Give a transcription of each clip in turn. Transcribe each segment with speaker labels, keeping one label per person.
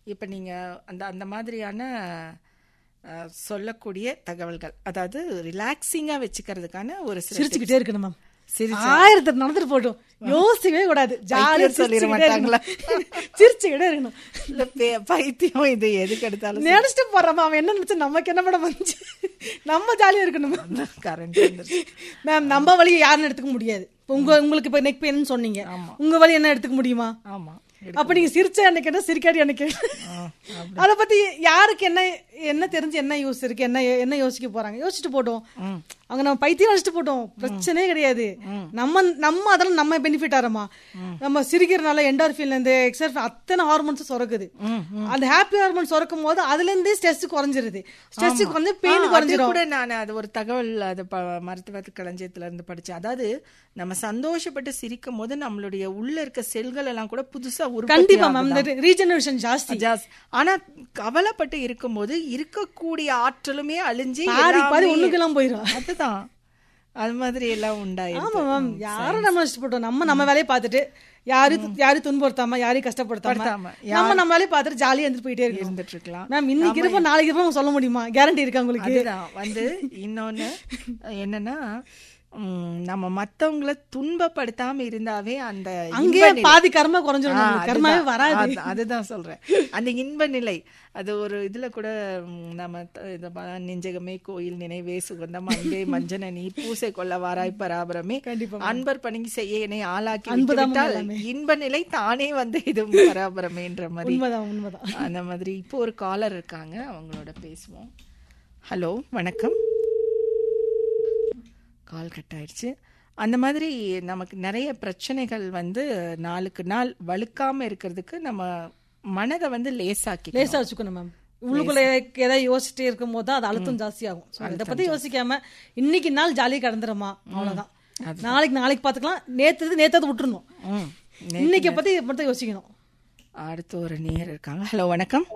Speaker 1: இப்போ நீங்கள் அந்த அந்த மாதிரியான அஹ், சொல்லக்கூடிய தகவல்கள் அதாவது ரிலாக்ஸிங்காக வச்சுக்கிறதுக்கான ஒரு சில
Speaker 2: சிரிச்சுக்கிட்டே இருக்கணும் மேம்
Speaker 1: சிரிச்சு
Speaker 2: ஆயிரத்தி எட்டு நடந்துட்டு போட்டோம் யோசிக்கவே கூடாது ஜாலியா
Speaker 1: பைத்தியம் சொல்லிட மாட்டாங்களா?
Speaker 2: சிரிச்சுக்கிட்டே இருக்கணும்
Speaker 1: இல்ல, பே- பைத்தியம் இது எதுக்கு எடுத்தாலும்
Speaker 2: நினைச்சிட்டு போறான் அவன் என்ன நினைச்சு நமக்கு என்ன படம் வந்துச்சு நம்ம ஜாலியா இருக்கணும்
Speaker 1: கரண்ட் வந்துருச்சு
Speaker 2: மேம் நம்ம வழியை யாரும் எடுத்துக்க முடியாது இப்ப உங்க உங்களுக்கு இப்ப நெக் பெயின் சொன்னீங்க உங்க வழி என்ன எடுத்துக்க முடியுமா
Speaker 1: ஆமா
Speaker 2: அப்ப நீங்க சிரிச்ச அன்னைக்கு என்ன சிரிக்காடி அன்னைக்கு அத பத்தி யாருக்கு என்ன என்ன தெரிஞ்சு என்ன யூஸ் இருக்கு என்ன என்ன யோசிக்க போறாங்க யோசிச்சுட்டு போட்டோம் அவங்க நம்ம பைத்தியம் வச்சுட்டு போட்டோம் பிரச்சனையே கிடையாது நம்ம நம்ம அதெல்லாம் நம்ம பெனிஃபிட் ஆறோமா நம்ம சிரிக்கிறனால என்டார்ஃபின்ல இருந்து எக்ஸர் அத்தனை ஹார்மோன்ஸ் சுரக்குது அந்த ஹாப்பி ஹார்மோன் சுரக்கும் போது அதுல இருந்தே ஸ்ட்ரெஸ் குறைஞ்சிருது ஸ்ட்ரெஸ் குறைஞ்சு பெயின்
Speaker 1: ஆ, அது
Speaker 2: குறைஞ்சிரும்
Speaker 1: கூட நான் அது ஒரு தகவல் அது ப- மருத்துவ களஞ்சியத்துல இருந்து படிச்சேன் அதாவது நம்ம சந்தோஷப்பட்டு சிரிக்கும் போது நம்மளுடைய உள்ள இருக்க செல்கள் எல்லாம் கூட புதுசா உற்பத்தி
Speaker 2: கண்டிப்பா மேம்
Speaker 1: ஆகுதாம்.
Speaker 2: இந்த ரீஜெனரேஷன் ஜாஸ்தி
Speaker 1: ஜாஸ்- ஆனா கவலைப்பட்டு இருக்கும்போது இருக்கக்கூடிய ஆற்றலுமே அழிஞ்சு
Speaker 2: பாதி பாதி
Speaker 1: எல்லாமே-
Speaker 2: ஒண்ணுக்கெல்லாம் போயிரும்
Speaker 1: அதுதான் அது மாதிரி எல்லாம் உண்டாயிருக்கு
Speaker 2: ஆமா மேம் யாரும் நம்ம நஷ்டப்பட்டோம் நம்ம நம்ம வேலையை பார்த்துட்டு யாரும் யாரும் துன்புறுத்தாம யாரையும் கஷ்டப்படுத்தாம
Speaker 1: படுத்தாம.
Speaker 2: நம்ம நம்ம வேலையை பார்த்துட்டு ஜாலியா இருந்துட்டு போயிட்டே இருக்கோம்
Speaker 1: இருந்துட்டு இருக்கலாம்
Speaker 2: மேம் இன்னைக்கு இருப்போம் நாளைக்கு இருப்போம் சொல்ல முடியுமா கேரண்டி இருக்கா உங்களுக்கு
Speaker 1: அதுதான் வந்து இன்னொன்னு என்னன்னா ம், நம்ம மத்தவங்கள துன்பப்படுத்தாம இருந்தாவே அந்த
Speaker 2: அங்கேயே
Speaker 1: இன்ப நிலை-
Speaker 2: பாதி கர்மா குறைஞ்சிரும்
Speaker 1: ஆ,
Speaker 2: நம்மளுக்கு. கர்மாவே
Speaker 1: அதுதான்.
Speaker 2: வராது
Speaker 1: அது- அதுதான் சொல்றேன் அந்த இன்ப நிலை அது ஒரு இதுல கூட ம், நம்ம த- இத ப- நெஞ்சகமே கோயில் நினைவே சுகந்தம் அன்பே மஞ்சன நீர் பூசை கொள்ள வாராய் பராபரமே
Speaker 2: கண்டிப்பா
Speaker 1: அன்பர் பணிக்கு செய்ய என்னை ஆளாக்கி
Speaker 2: அன்புதான்
Speaker 1: விட்டுவிட்டால் இன்ப நிலை தானே வந்து இது பராபரமேன்ற மாதிரி
Speaker 2: உண்மைதான் உண்மைதான்
Speaker 1: அந்த மாதிரி இப்போ ஒரு காலர் இருக்காங்க அவங்களோட பேசுவோம் ஹலோ வணக்கம் கால் கட் ஆயிடுச்சு அந்த மாதிரி நமக்கு நிறைய பிரச்சனைகள் வந்து நாளுக்கு நாள் வலுக்காம இருக்கிறதுக்கு நம்ம மனதை வந்து லேசாக்கி
Speaker 2: லேசா வச்சுக்கணும் மேம் உள்ளுக்குள்ள ஏதாவது யோசிச்சுட்டே இருக்கும் போது தான் அது அழுத்தம் ஜாஸ்தி ஆகும் So, இதை பத்தி யோசிக்காம இன்னைக்கு நாள் ஜாலியா கடந்துருமா அவ்வளவுதான் நாளைக்கு நாளைக்கு பாத்துக்கலாம் நேத்து நேத்தது விட்டுறணும்
Speaker 1: ம்.
Speaker 2: இன்னைக்கு பத்தி மட்டும் யோசிக்கணும்
Speaker 1: அடுத்து ஒரு நேர் இருக்காங்க ஹலோ வணக்கம்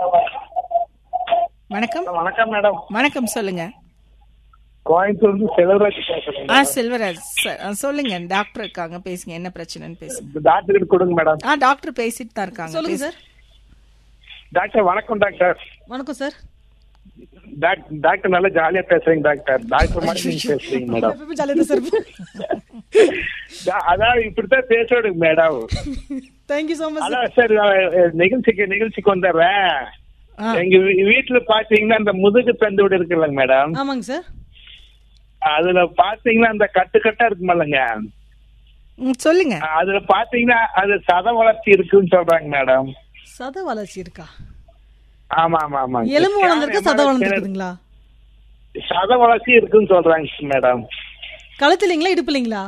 Speaker 1: வணக்கம்
Speaker 3: வணக்கம் மேடம்
Speaker 1: வணக்கம் சொல்லுங்க
Speaker 3: கோயம்புத்தூர் இருந்து செல்வராஜ் பேசுறேன்
Speaker 1: ஆ செல்வராஜ் சார் ஆ, சொல்லுங்க டாக்டர் இருக்காங்க பேசுங்க என்ன பிரச்சனைன்னு பேசுங்க
Speaker 3: டாக்டர் கிட்ட கொடுங்க மேடம்
Speaker 1: ஆ டாக்டர் பேசிட்டு தான் இருக்காங்க
Speaker 2: சொல்லுங்க சார்
Speaker 3: டாக்டர் வணக்கம் டாக்டர்
Speaker 2: வணக்கம் சார்
Speaker 3: டாக்- டாக்டர் நல்லா ஜாலியா பேசுறீங்க டாக்டர் டாக்டர் மாதிரி நீங்க பேசுறீங்க மேடம்
Speaker 2: எப்பவுமே ஜாலியா தான் சார்
Speaker 3: டா- அதான் இப்படித்தான் பேசுறேன் மேடம்
Speaker 2: தேங்க்யூ ஸோ மச்
Speaker 3: அதான் சார் நான் நிகழ்ச்சிக்கு நிகழ்ச்சிக்கு வந்துடுறேன்
Speaker 1: ஆ.
Speaker 3: எங்க வீ- வீட்டுல பாத்தீங்கன்னா அந்த முதுகு தண்டு வீடு இருக்குல்லங்க மேடம்
Speaker 2: ஆமாங்க சார்
Speaker 3: அதுல பாத்தீங்கன்னா அந்த கட்டு கட்டா இருக்குமில்லங்க
Speaker 1: ம், சொல்லுங்க
Speaker 3: அதுல பாத்தீங்கன்னா அது சத வளர்ச்சி இருக்குன்னு சொல்றாங்க மேடம்
Speaker 2: சத வளர்ச்சி இருக்கா
Speaker 3: ஆமா ஆமா ஆமா
Speaker 2: எலும்பு வளர்ந்துருக்கு சத வளர்ந்துருக்குதுங்களா
Speaker 3: சத வளர்ச்சி இருக்குன்னு சொல்றாங்க மேடம்
Speaker 2: கழுத்து இல்லைங்களா இடுப்பு இல்லைங்களா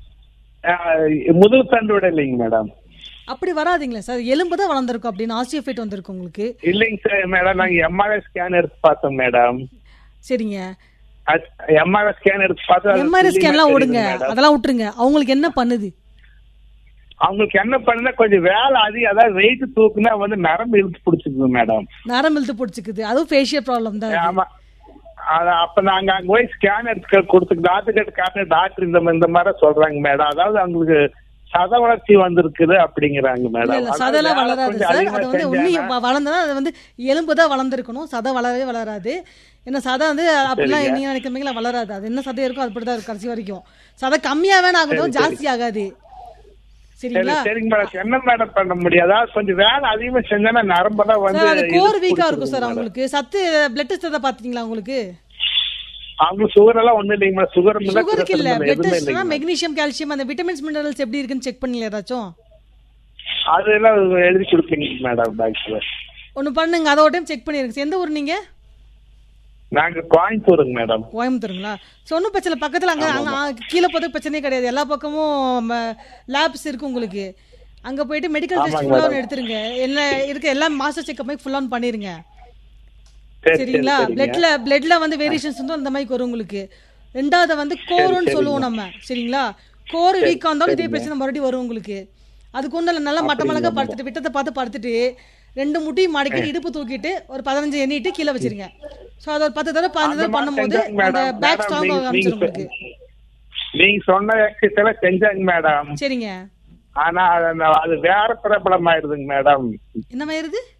Speaker 3: முதுகு தண்டு விட இல்லைங்க மேடம்
Speaker 2: அப்படி வராதுங்களா சார் எலும்பு தான் வளர்ந்துருக்கும் அப்படின்னு ஆஸ்டியோஃபைட் வந்திருக்கு உங்களுக்கு
Speaker 3: இல்லைங்க சார் மேடம் நாங்க எம்ஆர்ஐ ஸ்கேன் எடுத்து பார்த்தோம் மேடம்
Speaker 2: சரிங்க
Speaker 3: எம்ஆர்ஐ ஸ்கேன் எடுத்து பார்த்தா அது
Speaker 2: எம்ஆர்ஐ
Speaker 3: துல்லியமா
Speaker 2: ஸ்கேன்லாம்
Speaker 3: தெரியுது
Speaker 2: விடுங்க
Speaker 3: மேடம்.
Speaker 2: அதெல்லாம் விட்டுருங்க அவங்களுக்கு என்ன பண்ணுது
Speaker 3: அவங்களுக்கு என்ன பண்ணுனா கொஞ்சம் வேலை அதிகம் அதாவது வெயிட் தூக்குனா வந்து நரம்பு இழுத்து பிடிச்சிக்குது மேடம்
Speaker 2: நரம் இழுத்து பிடிச்சிக்குது அதுவும் ஃபேஷியல் ப்ராப்ளம் தான் அது.
Speaker 3: ஆமா அது அப்ப நாங்க அங்க போய் ஸ்கேன் எடுத்து கொடுத்து டாக்டர் கிட்ட காட்டின டாக்டர் இந்த இந்த மாதிரி சொல்றாங்க மேடம் அதாவது அவங்களுக்கு சத வளர்ச்சி வந்திருக்குது அப்படிங்கிறாங்க
Speaker 2: இல்ல
Speaker 3: மேடம்
Speaker 2: இல்ல
Speaker 3: அதாவது
Speaker 2: சதெல்லாம்
Speaker 3: வேலை
Speaker 2: வளராது
Speaker 3: கொஞ்சம்
Speaker 2: சார்
Speaker 3: அதிகமா
Speaker 2: அது வந்து
Speaker 3: செஞ்சாங்கன்னா-
Speaker 2: உண்மை வளர்ந்தனா அது வந்து எலும்பு தான் வளர்ந்துருக்கணும் சதை வளரவே வளராது ஏன்னா சதை வந்து அப்படிலாம் நீங்க நினைக்கிறீங்களா வளராது அது என்ன சதை இருக்கோ அது தான் இருக்கும் கடைசி வரைக்கும் சதை கம்மியா வேணா ஆகட்டும் ஜாஸ்தி ஆகாது
Speaker 3: சரி
Speaker 2: சரிங்களா
Speaker 3: சரிங்க மேடம் என்ன மேடம் பண்ண முடியும் அதாவது கொஞ்சம் வேலை அதிகமா செஞ்சோன்னா நரம்பெல்லாம் வந்து
Speaker 2: சார் அது கோர்
Speaker 3: இழுத்து
Speaker 2: வீக்கா இருக்கும் சார்
Speaker 3: பிடிச்சிக்குது
Speaker 2: அவங்களுக்கு சத்து பிளட் டெஸ்ட் பாத்தீங்களா உங்களுக்கு
Speaker 3: அவங்களுக்கு சுகர் எல்லாம் ஒண்ணும் இல்லைங்க மேடம் சுகர் இல்ல
Speaker 2: சுகருக்கு இல்ல
Speaker 3: pressure இல்ல,
Speaker 2: பிளட்
Speaker 3: எதுவுமே
Speaker 2: டெஸ்ட்னா
Speaker 3: இல்லைங்க
Speaker 2: மெக்னீசியம் கால்சியம் அந்த விட்டமின்ஸ் மினரல்ஸ் எப்படி இருக்குன்னு செக் பண்ணல ஏதாச்சும்
Speaker 3: அதெல்லாம் எழுதி கொடுப்பீங்க மேடம் டாக்டர்
Speaker 2: ஒன்னு பண்ணுங்க அதை ஒரு டைம் செக் பண்ணிருங்க எந்த ஊர் நீங்க
Speaker 3: நாங்க கோயம்புத்தூருங்க மேடம்
Speaker 2: கோயம்புத்தூருங்களா ஸோ ஒன்றும் பிரச்சனை இல்லை. பக்கத்துல அங்க அங்க ஆ, கீழே போகிறதுக்கு பிரச்சனையே கிடையாது எல்லா பக்கமும் லேப்ஸ் இருக்கு உங்களுக்கு அங்க போயிட்டு மெடிக்கல் டெஸ்ட்
Speaker 3: ஆமாங்க
Speaker 2: ஃபுல்லாக எடுத்துருங்க என்ன இருக்க எல்லாம் மாஸ்டர் செக்அப் ஃபுல்லாக பண்ணிருங்க
Speaker 3: சரி சரி
Speaker 2: சரிங்களா
Speaker 3: சரிங்க.
Speaker 2: பிளட்ல பிளட்ல வந்து வேரியேஷன்ஸ் வந்து அந்த மாதிரி வரும் உங்களுக்கு ரெண்டாவது வந்து கோருன்னு சொல்லுவோம் நம்ம சரிங்களா கோர் வீக்கா இருந்தாலும் இதே பிரச்சனை மறுபடியும் வரும் உங்களுக்கு அதுக்கு ஒன்றும் நல்லா மட்டமளக்க படுத்துட்டு விட்டத்தை பார்த்து படுத்துட்டு ரெண்டு முட்டியும் மடக்கிட்டு இடுப்பு தூக்கிட்டு ஒரு பதினஞ்சு எண்ணிட்டு கீழே வச்சிருங்க ஸோ அதை ஒரு பத்து தடவை பதினஞ்சு தடவை பண்ணும்போது
Speaker 3: செஞ்சாங்க
Speaker 2: அந்த
Speaker 3: மேடம்.
Speaker 2: பேக்
Speaker 3: மேடம்,
Speaker 2: ஸ்ட்ராங்
Speaker 3: நீங்க-
Speaker 2: ஆரம்பிச்சிடும்
Speaker 3: நீங்க
Speaker 2: உங்களுக்கு
Speaker 3: நீங்க சொன்ன எக்ஸசைஸ் எல்லாம் செஞ்சாங்க மேடம்
Speaker 2: சரிங்க
Speaker 3: ஆனா அது- அது வேற பிரபலம் ஆயிடுதுங்க மேடம்
Speaker 2: என்ன ஆயிருது